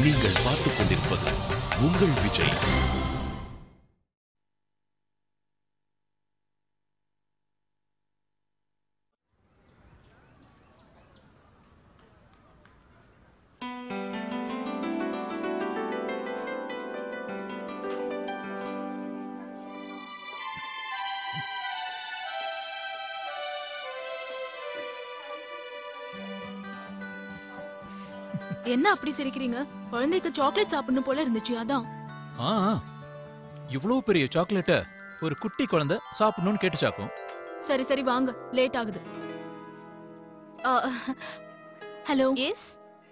நீங்கள் பார்த்துக் கொண்டிருப்பது உங்கள் விஜய் என்ன அப்படி சிரிக்கிறீங்க குழந்தைக்கு சாக்லேட் சாப்பிடணும் போல இருந்துச்சு அதான் ஆ ஆ. இவ்ளோ பெரிய சாக்லேட்ட ஒரு குட்டி குழந்தை சாப்பிடணும்னு கேட்டுச்சாக்கும் சரி சரி வாங்க லேட் ஆகுது hello yes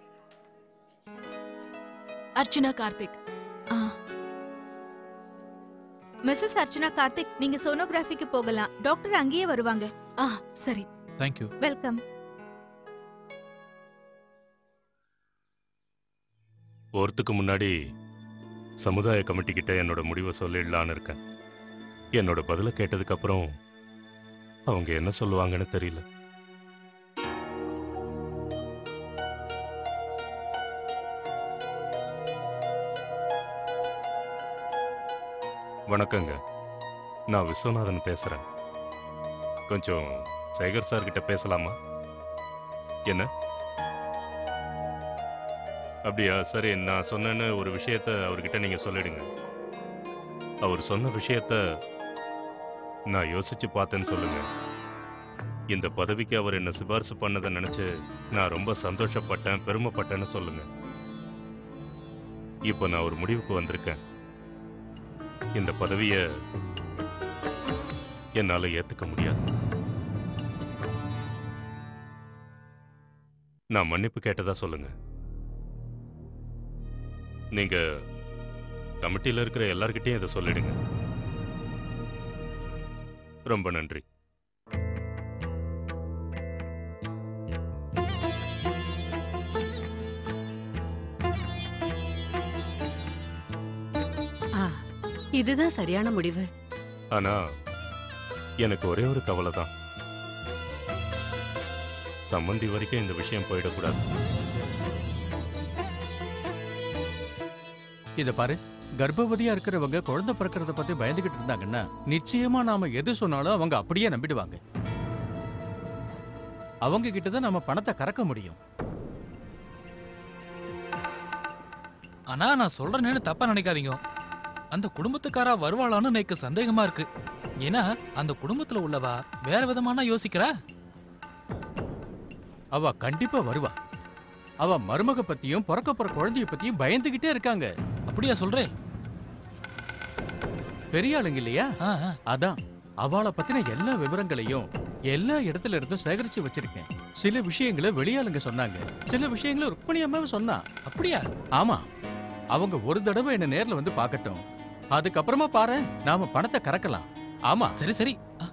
Archana Karthik Mrs Archana Karthik நீங்க சோனோகிராஃபிக்கு போகலாம் டாக்டர் அங்கேயே வருவாங்க ஆ சரி தேங்க்யூ வெல்கம் போறதுக்கு முன்னாடி சமுதாய கமிட்டி கிட்ட என்னோட முடிவை சொல்லிடலான்னு இருக்கேன் என்னோட பதில கேட்டதுக்கு அப்புறம் அவங்க என்ன சொல்லுவாங்கன்னு தெரியல வணக்கங்க நான் விஸ்வநாதன் பேசுறேன் கொஞ்சம் சேகர் சார் கிட்ட பேசலாமா என்ன அப்படியா சரி நான் சொன்னேன்னு ஒரு விஷயத்த அவர்கிட்ட நீங்க சொல்லிடுங்க அவர் சொன்ன விஷயத்த நான் யோசிச்சு பார்த்தேன்னு சொல்லுங்க இந்த பதவிக்கு அவர் என்ன சிபாரிசு பண்ணதை நினைச்சு நான் ரொம்ப சந்தோஷப்பட்டேன் பெருமைப்பட்டேன்னு சொல்லுங்க இப்போ நான் ஒரு முடிவுக்கு வந்திருக்கேன் இந்த பதவியை என்னால ஏத்துக்க முடியாது நான் மன்னிப்பு கேட்டதா சொல்லுங்க நீங்க கமிட்டியில இருக்கிற எல்லார்கிட்டயும் இதை சொல்லிடுங்க ரொம்ப நன்றி ஆ, இதுதான் சரியான முடிவு ஆனா எனக்கு ஒரே ஒரு கவலை தான் சம்மந்தி வரைக்கும் இந்த விஷயம் போயிடக்கூடாது இத பாரு கர்ப்பவதியா இருக்கிறவங்க குழந்தை பிறக்கிறத பத்தி பயந்துகிட்டு இருந்தாங்கன்னா நிச்சயமா நாம எது சொன்னாலும் அவங்க அப்படியே நம்பிடுவாங்க அவங்க கிட்ட தான் நம்ம பணத்தை கறக்க முடியும் ஆனா நான் சொல்றேன்னு தப்பா நினைக்காதீங்க அந்த குடும்பத்துக்காரா வருவாளான்னு எனக்கு சந்தேகமா இருக்கு ஏன்னா அந்த குடும்பத்துல உள்ளவா வேற விதமான யோசிக்கிறா அவ கண்டிப்பா வருவா அவ மருமக பத்தியும் பிறக்க போற குழந்தைய பத்தியும் பயந்துகிட்டே இருக்காங்க அப்படியா சொல்றேன் பெரிய ஆளுங்க இல்லையா ஆ, ஆ. அதான் அவளை பத்தின எல்லா விவரங்களையும் எல்லா இடத்துல இருந்தும் சேகரிச்சு வச்சிருக்கேன் சில விஷயங்களை வெளியாளுங்க சொன்னாங்க சில விஷயங்களை ருக்மணி அம்மாவும் சொன்னா அப்படியா ஆமா அவங்க ஒரு தடவை என்ன நேர்ல வந்து பார்க்கட்டும் அதுக்கப்புறமா பாரு நாம பணத்தை கறக்கலாம் ஆமா சரி சரி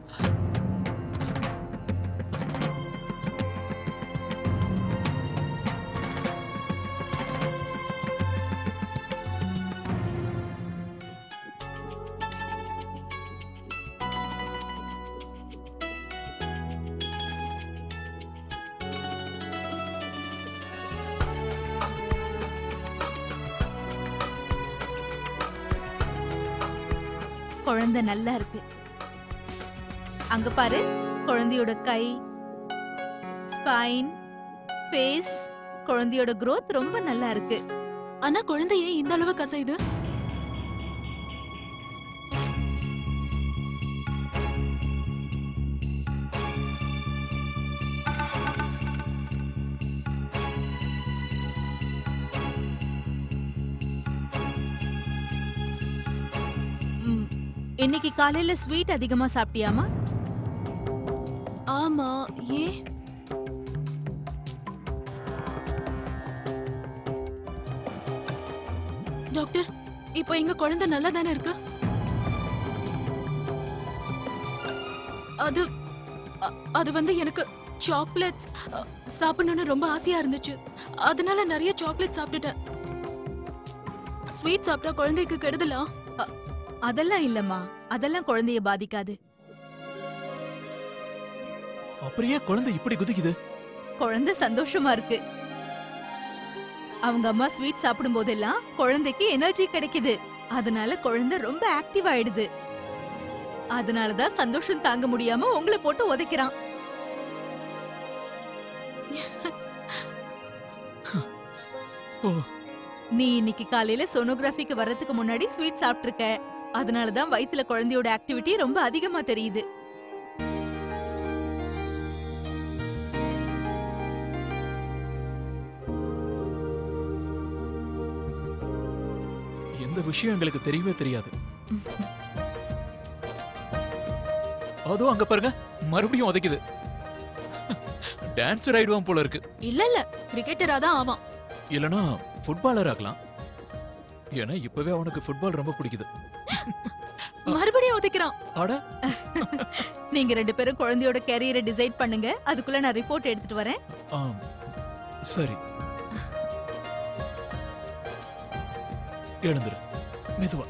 குழந்தை நல்லா இருக்கு அங்க பாரு குழந்தையோட கை ஸ்பைன் ஃபேஸ் குழந்தையோட growth ரொம்ப நல்லா இருக்கு ஆனா குழந்தை ஏன் இந்த அளவு கசையுது ம், இன்னைக்கு காலையில ஸ்வீட் அதிகமா சாப்பிட்டியாமா ஆமா ஏன் டாக்டர் இப்போ எங்க குழந்தை நல்லா தானே இருக்கு அது அ- அது வந்து எனக்கு சாக்லேட்ஸ் சாப்பிடணும்னு ரொம்ப ஆசையா இருந்துச்சு அதனால நிறைய சாக்லேட் சாப்பிட்டுட்டேன் ஸ்வீட் சாப்பிட்டா குழந்தைக்கு கெடுதலா அதெல்லாம் இல்லம்மா அதெல்லாம் குழந்தைய பாதிக்காது அப்புறம் ஏன் குழந்தை இப்படி குதிக்குது குழந்தை சந்தோஷமா இருக்கு அவங்க அம்மா ஸ்வீட் சாப்பிடும் போதெல்லாம் குழந்தைக்கு எனர்ஜி கிடைக்குது அதனால குழந்தை ரொம்ப ஆக்டிவ் ஆயிடுது அதனாலதான் சந்தோஷம் தாங்க முடியாம உங்களை போட்டு உதைக்கிறான் ஓ. நீ இன்னைக்கு காலையில சோனோகிராஃபிக்கு வர்றதுக்கு முன்னாடி ஸ்வீட் சாப்பிட்டிருக்க அதனாலதான் வயித்துல குழந்தையோட ஆக்டிவிட்டி ரொம்ப அதிகமா தெரியுது எந்த விஷயம் எங்களுக்கு தெரியவே தெரியாது அதோ அங்க பாருங்க மறுபடியும் உதைக்குது டான்சர் ஆயிடுவான் போல இருக்கு இல்ல இல்ல கிரிக்கெட்டரா தான் ஆவான் இல்லனா ஃபுட்பாலர் ஆகலாம் ஏன்னா இப்பவே அவனுக்கு ஃபுட்பால் ரொம்ப பிடிக்குது மறுபடியும் உதைக்கிறான் அட நீங்க ரெண்டு பேரும் குழந்தையோட கேரியரை டிசைட் பண்ணுங்க அதுக்குள்ள நான் ரிப்போர்ட் எடுத்துட்டு வரேன் ஆம் சரி எழுந்துரு மெதுவா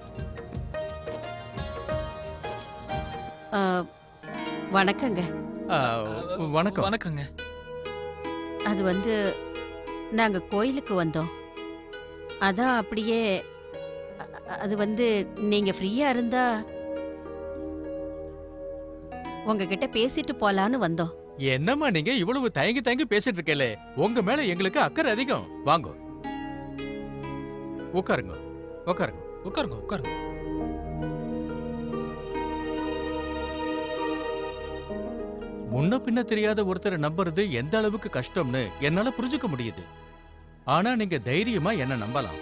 ஆ, வணக்கங்க ஆ, வணக்கம் வணக்கங்க அது வந்து நாங்க கோயிலுக்கு வந்தோம் அதான் அப்படியே அ- அ- அது வந்து நீங்க ஃப்ரீயா இருந்தா உங்ககிட்ட பேசிட்டு போலான்னு வந்தோம் என்னம்மா நீங்க இவ்வளவு தயங்கி தயங்கி பேசிட்டு இருக்கலே உங்க மேல எங்களுக்கு அக்கறை அதிகம் வாங்க உட்காருங்க உட்காருங்க உட்காருங்க உட்காருங்க முன்ன பின்ன தெரியாத ஒருத்தரை நம்புறது எந்த அளவுக்கு கஷ்டம்னு என்னால புரிஞ்சுக்க முடியுது ஆனா நீங்க தைரியமா என்ன நம்பலாம்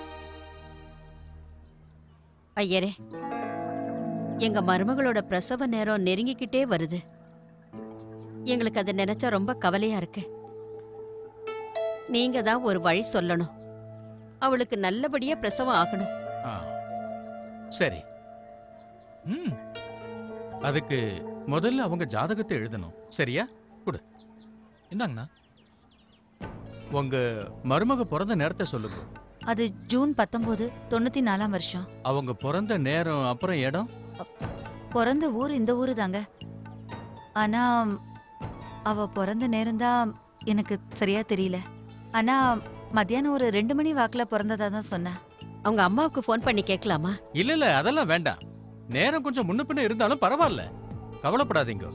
ஐயரே எங்க மருமகளோட பிரசவ நேரம் நெருங்கிக்கிட்டே வருது எங்களுக்கு அதை நினைச்சா ரொம்ப கவலையா இருக்கு நீங்க தான் ஒரு வழி சொல்லணும் அவளுக்கு நல்லபடியா பிரசவம் ஆகணும் ஆ, சரி ம் அதுக்கு முதல்ல அவங்க ஜாதகத்தை எழுதணும் சரியா இந்தாங்கண்ணா உங்க மருமக பிறந்த நேரத்தை சொல்லுங்க அது ஜூன் பத்தொன்பது தொண்ணூத்தி நாலாம் வருஷம் அவங்க பிறந்த நேரம் அப்புறம் இடம் பிறந்த ஊர் இந்த ஊரு தாங்க ஆனா அவ பிறந்த நேரம்தான் எனக்கு சரியா தெரியல ஆனா மத்தியானம் ஒரு ரெண்டு மணி வாக்குல பிறந்ததா தான் சொன்னா அவங்க அம்மாவுக்கு ஃபோன் பண்ணி கேட்கலாமா இல்ல இல்ல அதெல்லாம் வேண்டாம் நேரம் கொஞ்சம் முன்ன பின்ன இருந்தாலும் பரவாயில்ல கவலைப்படாதீங்க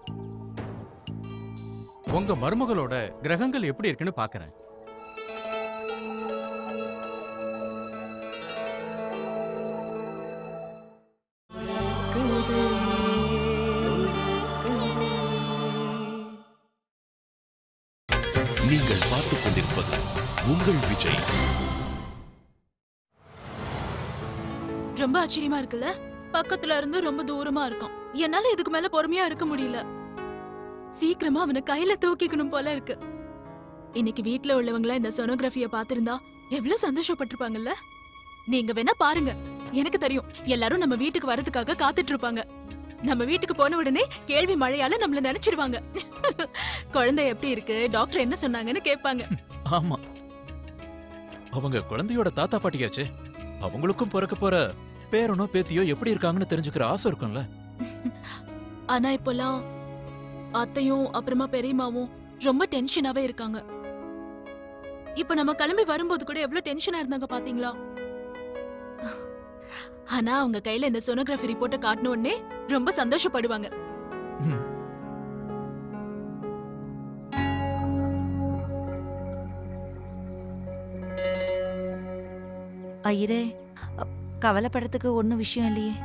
உங்க மருமகளோட கிரகங்கள் எப்படி இருக்குன்னு பாக்குறேன் நீங்கள் பார்த்துக் கொண்டிருப்பது உங்கள் விஜய் ரொம்ப ஆச்சரியமா இருக்குல்ல பக்கத்துல இருந்து ரொம்ப தூரமா இருக்கான் என்னால இதுக்கு மேல பொறுமையா இருக்க முடியல சீக்கிரமா அவனை கையில தூக்கிக்கணும் போல இருக்கு இன்னைக்கு வீட்ல உள்ளவங்கள இந்த சொனோகிராஃபிய பாத்திருந்தா எவ்வளவு சந்தோஷப்பட்டிருப்பாங்கல்ல நீங்க வேணா பாருங்க எனக்கு தெரியும் எல்லாரும் நம்ம வீட்டுக்கு வரதுக்காக காத்துட்டு இருப்பாங்க நம்ம வீட்டுக்கு போன உடனே கேள்வி மழையால நம்மள நினைச்சிருவாங்க குழந்தை எப்படி இருக்கு டாக்டர் என்ன சொன்னாங்கன்னு கேட்பாங்க ஆமா அவங்க குழந்தையோட தாத்தா பாட்டியாச்சே அவங்களுக்கும் பிறக்க போற பேரனோ பேத்தியோ எப்படி இருக்காங்கன்னு தெரிஞ்சுக்கிற ஆசை இருக்கும்ல ஆனா இப்போலாம் அத்தையும் அப்புறமா பெரியம்மாவும் ரொம்ப டென்ஷனாவே இருக்காங்க இப்ப நம்ம கிளம்பி வரும்போது கூட எவ்வளவு டென்ஷனா இருந்தாங்க பாத்தீங்களா ஆனா அவங்க கையில இந்த சோனோகிராஃபி ரிப்போர்ட்டை காட்டின உடனே ரொம்ப சந்தோஷப்படுவாங்க ம். ஐயரே அ, கவலைப்படுறதுக்கு ஒன்னும் விஷயம் இல்லையே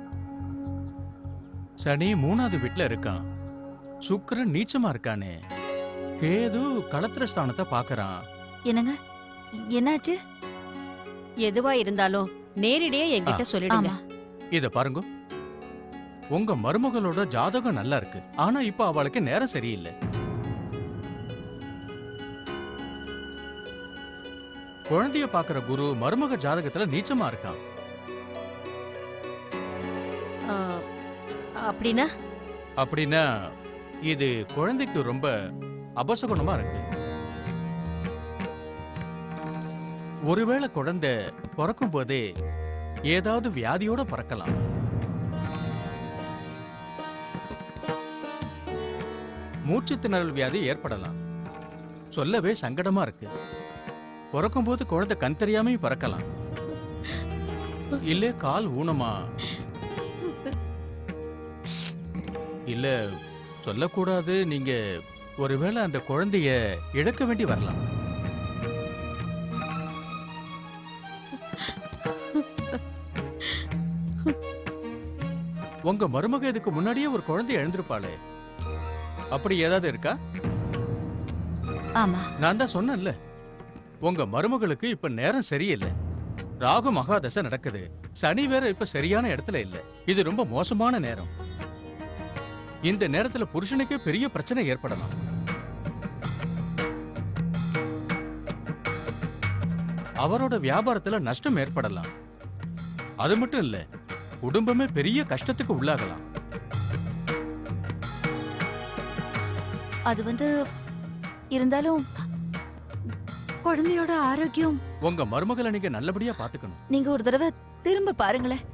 சனி மூணாவது வீட்ல இருக்கான் சுக்கிரன் நீச்சமா இருக்கானே கேது களத்திர ஸ்தானத்தை பாக்குறான் என்னங்க என்னாச்சு எதுவா இருந்தாலும் நேரடியா என்கிட்ட சொல்லிடுங்க ஆமா இத பாருங்க உங்க மருமகளோட ஜாதகம் நல்லா இருக்கு ஆனா இப்ப அவளுக்கு நேரம் சரியில்லை குழந்தைய பாக்குற குரு மருமக ஜாதகத்துல நீச்சமா இருக்கான் ஆ, அப்படின்னா அப்படின்னா இது குழந்தைக்கு ரொம்ப அபசகுணமா இருக்கு ஒருவேளை குழந்தை பிறக்கும் போதே ஏதாவது வியாதியோட பிறக்கலாம் மூச்சு திணறல் வியாதி ஏற்படலாம் சொல்லவே சங்கடமா இருக்கு பிறக்கும்போது குழந்தை கண் தெரியாம பிறக்கலாம் இல்ல கால் ஊனமா இல்ல சொல்லக்கூடாது நீங்க ஒருவேளை அந்த குழந்தைய இழக்க வேண்டி வரலாம் உங்க மருமக இதுக்கு முன்னாடியே ஒரு குழந்தை இழந்திருப்பாளே அப்படி ஏதாவது இருக்கா ஆமா நான் தான் சொன்னேன்ல உங்க மருமகளுக்கு இப்ப நேரம் சரியில்லை ராகு மகாதசை நடக்குது சனி வேற இப்ப சரியான இடத்துல இல்ல இது ரொம்ப மோசமான நேரம் இந்த நேரத்துல புருஷனுக்கே பெரிய பிரச்சனை ஏற்படலாம் அவரோட வியாபாரத்துல நஷ்டம் ஏற்படலாம் அது மட்டும் இல்ல குடும்பமே பெரிய கஷ்டத்துக்கு உள்ளாகலாம் அது வந்து இருந்தாலும் குழந்தையோட ஆரோக்கியம் உங்க மருமகளை நீங்க நல்லபடியா பாத்துக்கணும் நீங்க ஒரு தடவை திரும்ப பாருங்களேன்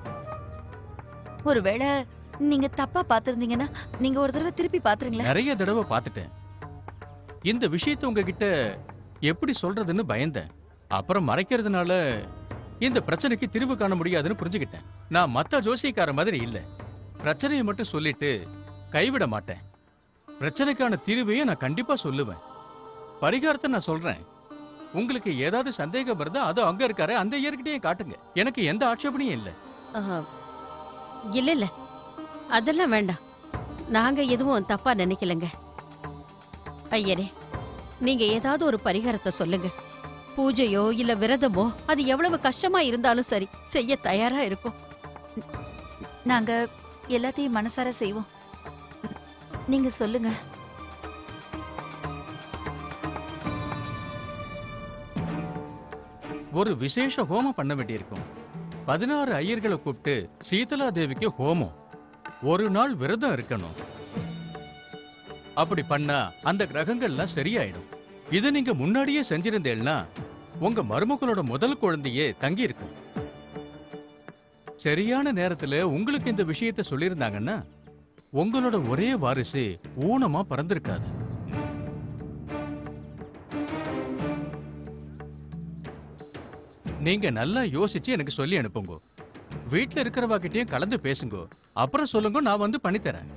ஒருவேளை நீங்க தப்பா பாத்திருந்தீங்கன்னா நீங்க ஒரு தடவை திருப்பி பாத்துருங்களேன் நிறைய தடவை பார்த்துட்டேன் இந்த விஷயத்தை உங்ககிட்ட எப்படி சொல்றதுன்னு பயந்தேன் அப்புறம் மறைக்கிறதுனால இந்த பிரச்சனைக்கு தீர்வு காண முடியாதுன்னு புரிஞ்சுக்கிட்டேன் நான் மத்த ஜோசியக்கார மாதிரி இல்ல பிரச்சனையை மட்டும் சொல்லிட்டு கைவிட மாட்டேன் பிரச்சனைக்கான தீர்வையும் நான் கண்டிப்பா சொல்லுவேன் பரிகாரத்தை நான் சொல்றேன் உங்களுக்கு ஏதாவது சந்தேகம் இருந்தா அதோ அங்க இருக்காரு அந்த இயற்கிட்டயே காட்டுங்க எனக்கு எந்த ஆட்சேபனையும் இல்ல ஆ, இல்ல இல்ல அதெல்லாம் வேண்டாம் நாங்க எதுவும் தப்பா நினைக்கலங்க ஐயரே நீங்க ஏதாவது ஒரு பரிகாரத்தை சொல்லுங்க பூஜையோ இல்ல விரதமோ அது எவ்வளவு கஷ்டமா இருந்தாலும் சரி செய்ய தயாரா இருக்கும் நாங்க எல்லாத்தையும் மனசார செய்வோம் நீங்க சொல்லுங்க ஒரு விசேஷ ஹோமம் பண்ண வேண்டியிருக்கும் பதினாறு ஐயர்களை கூப்பிட்டு சீதலா தேவிக்கு ஹோமம் ஒரு நாள் விரதம் இருக்கணும் அப்படி பண்ணா அந்த கிரகங்கள்லாம் சரியாயிடும் இது நீங்க முன்னாடியே செஞ்சிருந்தேன்னா உங்க மருமகளோட முதல் குழந்தையே தங்கி இருக்கும் சரியான நேரத்துல உங்களுக்கு இந்த விஷயத்தை சொல்லியிருந்தாங்கன்னா உங்களோட ஒரே வாரிசு ஊனமா பறந்திருக்காது நீங்க நல்லா யோசிச்சு எனக்கு சொல்லி அனுப்புங்க வீட்ல இருக்கிறவா கிட்டயும் கலந்து பேசுங்க அப்புறம் சொல்லுங்க நான் வந்து பண்ணித்தரேன்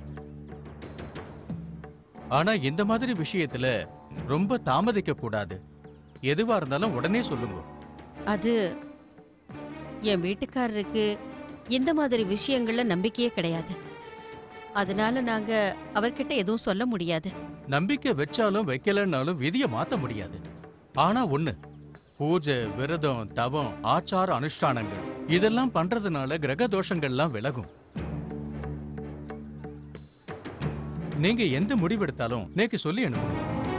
ஆனா இந்த மாதிரி விஷயத்துல ரொம்ப தாமதிக்க கூடாது எதுவா இருந்தாலும் உடனே சொல்லுங்க அது என் வீட்டுக்காரருக்கு இந்த மாதிரி விஷயங்கள்ல நம்பிக்கையே கிடையாது அதனால நாங்க அவர்கிட்ட எதுவும் சொல்ல முடியாது நம்பிக்கை வச்சாலும் வைக்கலன்னாலும் விதியை மாத்த முடியாது ஆனா ஒண்ணு பூஜை விரதம் தவம் ஆச்சார அனுஷ்டானங்கள் இதெல்லாம் பண்றதுனால கிரக தோஷங்கள்லாம் விலகும் நீங்க எந்த முடிவெடுத்தாலும் நேக்கு சொல்லி அனுப்புங்க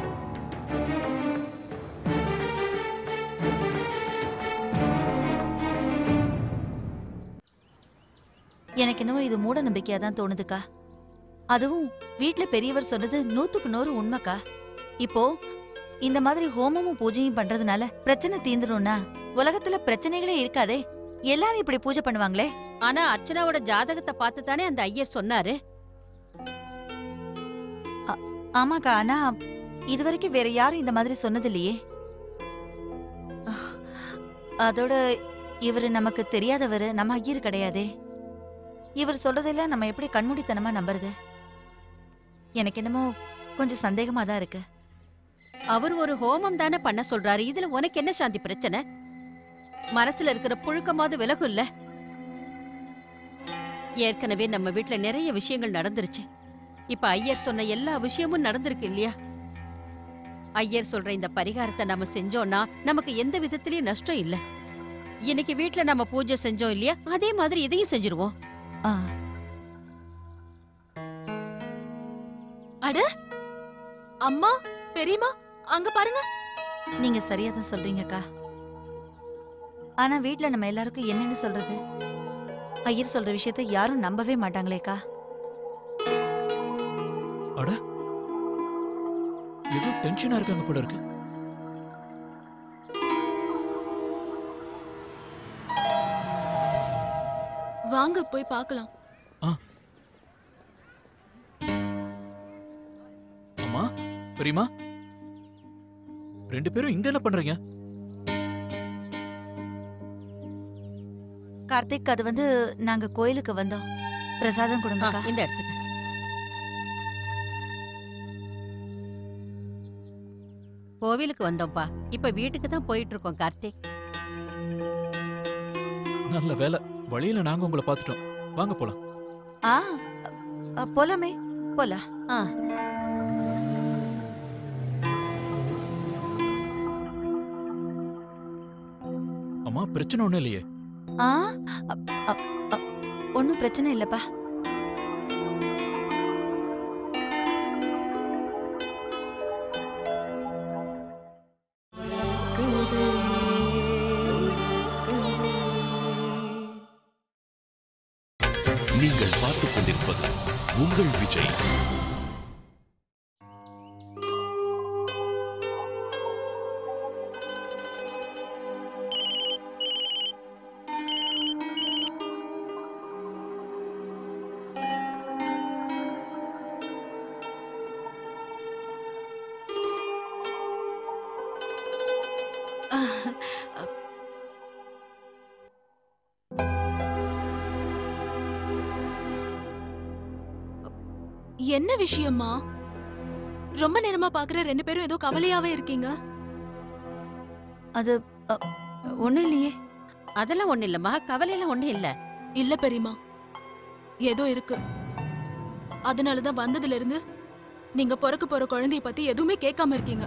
எனக்கு என்னவோ இது மூட நம்பிக்கையா தான் தோணுதுக்கா அதுவும் வீட்ல பெரியவர் சொன்னது நூத்துக்கு நூறு உண்மைக்கா இப்போ இந்த மாதிரி ஹோமமும் பூஜையும் பண்றதுனால பிரச்சனை தீந்துரும்னா உலகத்துல பிரச்சனைகளே இருக்காதே எல்லாரும் இப்படி பூஜை பண்ணுவாங்களே ஆனா அர்ச்சனாவோட ஜாதகத்தை பார்த்து தானே அந்த ஐயர் சொன்னாரு ஆமாக்கா ஆனா இதுவரைக்கும் வேற யாரும் இந்த மாதிரி சொன்னது இல்லையே அஹ், அதோட இவரு நமக்கு தெரியாதவரு நம்ம ஐயர் கிடையாதே இவர் சொல்றதெல்லாம் நம்ம எப்படி கண்மூடித்தனமா நம்புறது எனக்கு என்னமோ கொஞ்சம் சந்தேகமா தான் இருக்கு அவர் ஒரு ஹோமம் தானே பண்ண சொல்றாரு இதுல உனக்கு என்ன சாந்தி பிரச்சனை மனசுல இருக்கிற புழுக்கமாவது விலகும் இல்ல ஏற்கனவே நம்ம வீட்ல நிறைய விஷயங்கள் நடந்துருச்சு இப்ப ஐயர் சொன்ன எல்லா விஷயமும் நடந்திருக்கு இல்லையா ஐயர் சொல்ற இந்த பரிகாரத்தை நம்ம செஞ்சோம்னா நமக்கு எந்த விதத்திலயும் நஷ்டம் இல்ல இன்னைக்கு வீட்ல நம்ம பூஜை செஞ்சோம் இல்லையா அதே மாதிரி இதையும் செஞ்சுருவோம் ஆ, அம்மா பெரியம்மா அங்க பாருங்க நீங்க சரியா தான் சொல்றீங்கக்கா ஆனா வீட்ல நம்ம எல்லாருக்கும் என்னன்னு சொல்றது ஐயர் சொல்ற விஷயத்த யாரும் நம்பவே மாட்டாங்களேக்கா ஏதோ டென்ஷனா இருக்காங்க போல இருக்கு வாங்க போய் பார்க்கலாம் அம்மா பெரியம்மா ரெண்டு பேரும் இங்க என்ன பண்றீங்க கார்த்திக் அது வந்து நாங்க கோயிலுக்கு வந்தோம் பிரசாதம் ஆ, கொடுங்கக்கா இந்த இடத்துக்கு கோவிலுக்கு வந்தோம்ப்பா இப்ப வீட்டுக்கு தான் போயிட்டு இருக்கோம் கார்த்திக் நல்ல வேலை வழியில நாங்க உங்களை பார்த்துட்டோம் வாங்க போலாம் ஆ அ, போலாமே போலாம் ஆ அம்மா பிரச்சனை ஒண்ணும் இல்லையே ஆ ஒன்றும் பிரச்சனை இல்லப்பா நீங்கள் பார்த்துக் கொண்டிருப்பது உங்கள் விஜய் என்ன விஷயமா ரொம்ப நேரமா பாக்குற ரெண்டு பேரும் ஏதோ கவலையாவே இருக்கீங்க அது ஒன்றும் இல்லையே அதெல்லாம் ஒண்ணு இல்லம்மா கவலையெல்லாம் ஒண்ணு இல்ல இல்ல பெரியமா ஏதோ இருக்கு அதனாலதான் வந்ததுல இருந்து நீங்க பிறக்க போற குழந்தைய பத்தி எதுவுமே கேட்காம இருக்கீங்க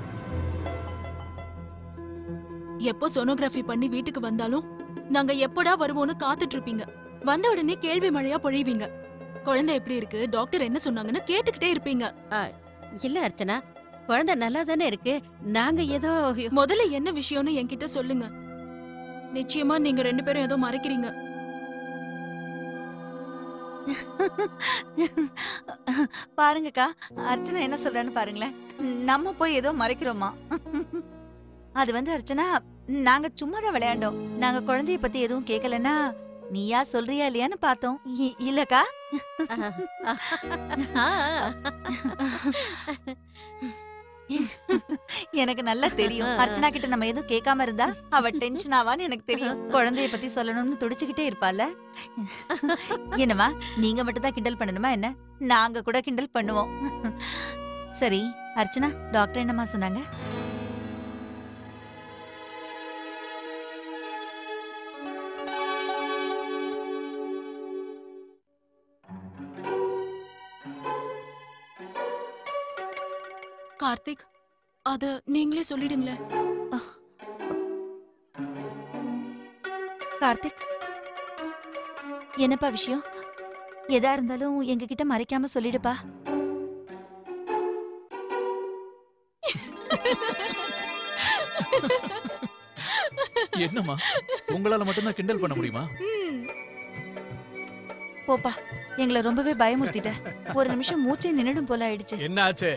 எப்போ சோனோகிராஃபி பண்ணி வீட்டுக்கு வந்தாலும் நாங்க எப்படா வருவோம்னு காத்துட்டு இருப்பீங்க வந்த உடனே கேள்வி மழையா பொழிவீங்க குழந்தை எப்படி இருக்கு டாக்டர் என்ன சொன்னாங்கன்னு கேட்டுக்கிட்டே இருப்பீங்க இல்ல அர்ச்சனா குழந்தை நல்லா தானே இருக்கு நாங்க ஏதோ முதல்ல என்ன விஷயம்னு என்கிட்ட சொல்லுங்க நிச்சயமா நீங்க ரெண்டு பேரும் ஏதோ மறைக்கிறீங்க பாருங்கக்கா அர்ச்சனா என்ன சொல்றான்னு பாருங்களேன் நம்ம போய் ஏதோ மறைக்கிறோமா அது வந்து அர்ச்சனா நாங்க சும்மா தான் விளையாண்டோம் நாங்க குழந்தைய பத்தி எதுவும் கேட்கலன்னா நீயா சொல்றியா இல்லையான்னு பார்த்தோம் இ- இல்லக்கா எனக்கு நல்லா தெரியும் அர்ச்சனா கிட்ட நம்ம எதுவும் கேட்காம இருந்தா அவ டென்ஷன் ஆவான்னு எனக்கு தெரியும் குழந்தைய பத்தி சொல்லணும்னு துடிச்சுக்கிட்டே இருப்பால என்னமா நீங்க மட்டும் தான் கிண்டல் பண்ணணுமா என்ன நாங்க கூட கிண்டல் பண்ணுவோம் சரி அர்ச்சனா டாக்டர் என்னம்மா சொன்னாங்க கார்த்திக் அத நீங்களே சொல்லிடுங்களேன் கார்த்திக் என்னப்பா விஷயம் எதா இருந்தாலும் எங்க கிட்ட மறைக்காம சொல்லிடுப்பா என்னம்மா உங்களால மட்டும்தான் கிண்டல் பண்ண முடியுமா ம், போப்பா எங்களை ரொம்பவே பயமுறுத்திட்ட ஒரு நிமிஷம் மூச்சே நின்னுடும் போல ஆயிடுச்சு என்ன ஆச்சு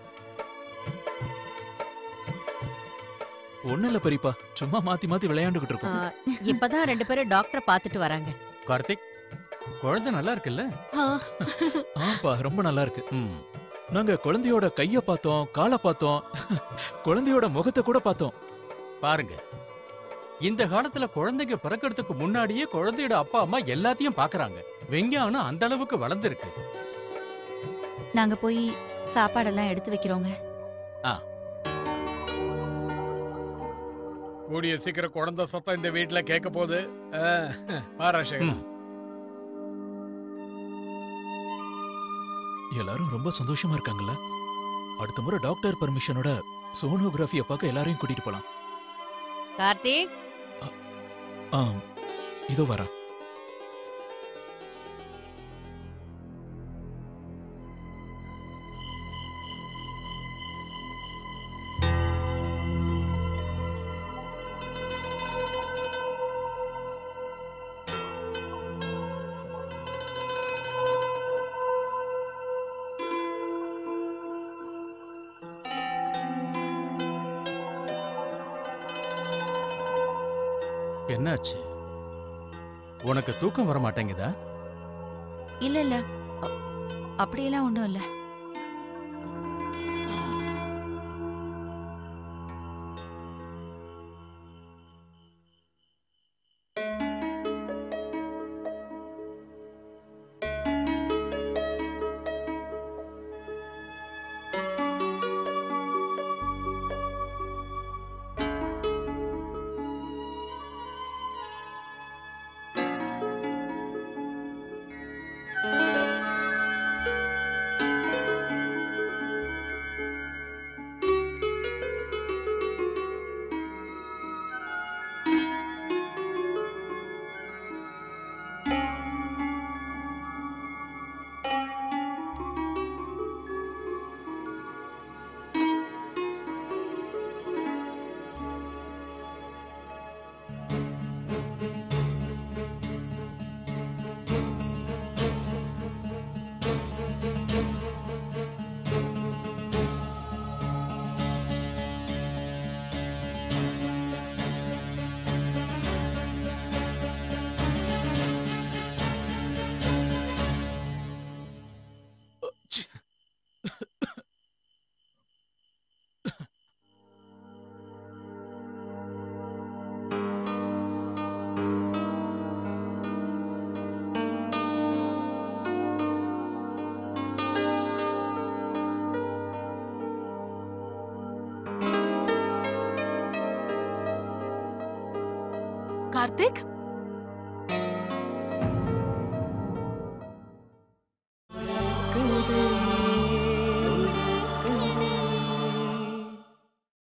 ஒண்ணும் இல்ல பெரியப்பா சும்மா மாத்தி மாத்தி விளையாண்டுகிட்டு ஆ, இருக்கோம் இப்பதான் ரெண்டு பேரும் டாக்டரை பார்த்துட்டு வராங்க கார்த்திக் குழந்தை நல்லா இருக்குல்ல ஆ, ஆப்பா ரொம்ப நல்லா இருக்கு ம் நாங்க குழந்தையோட கைய பார்த்தோம் காலை பார்த்தோம் குழந்தையோட முகத்தை கூட பார்த்தோம் பாருங்க இந்த காலத்துல குழந்தைங்க பிறக்கிறதுக்கு முன்னாடியே குழந்தையோட அப்பா அம்மா எல்லாத்தையும் பாக்குறாங்க விஞ்ஞானம் அந்த அளவுக்கு வளர்ந்துருக்கு நாங்க போய் சாப்பாடெல்லாம் எடுத்து வைக்கிறோங்க கூடிய சீக்கிரம் குழந்தை சத்தம் இந்த வீட்ல கேட்க போகுது பாராசேகர் ம். எல்லாரும் ரொம்ப சந்தோஷமா இருக்காங்கல்ல அடுத்த முறை டாக்டர் பர்மிஷனோட சோனோகிராஃபிய பார்க்க எல்லாரையும் கூட்டிட்டு போலாம் கார்த்திக் ஆ இதோ வரா என்னாச்சு உனக்கு தூக்கம் வர மாட்டேங்குதா இல்ல இல்ல அ- அப்படியெல்லாம் ஒண்ணும் இல்ல கார்த்திக்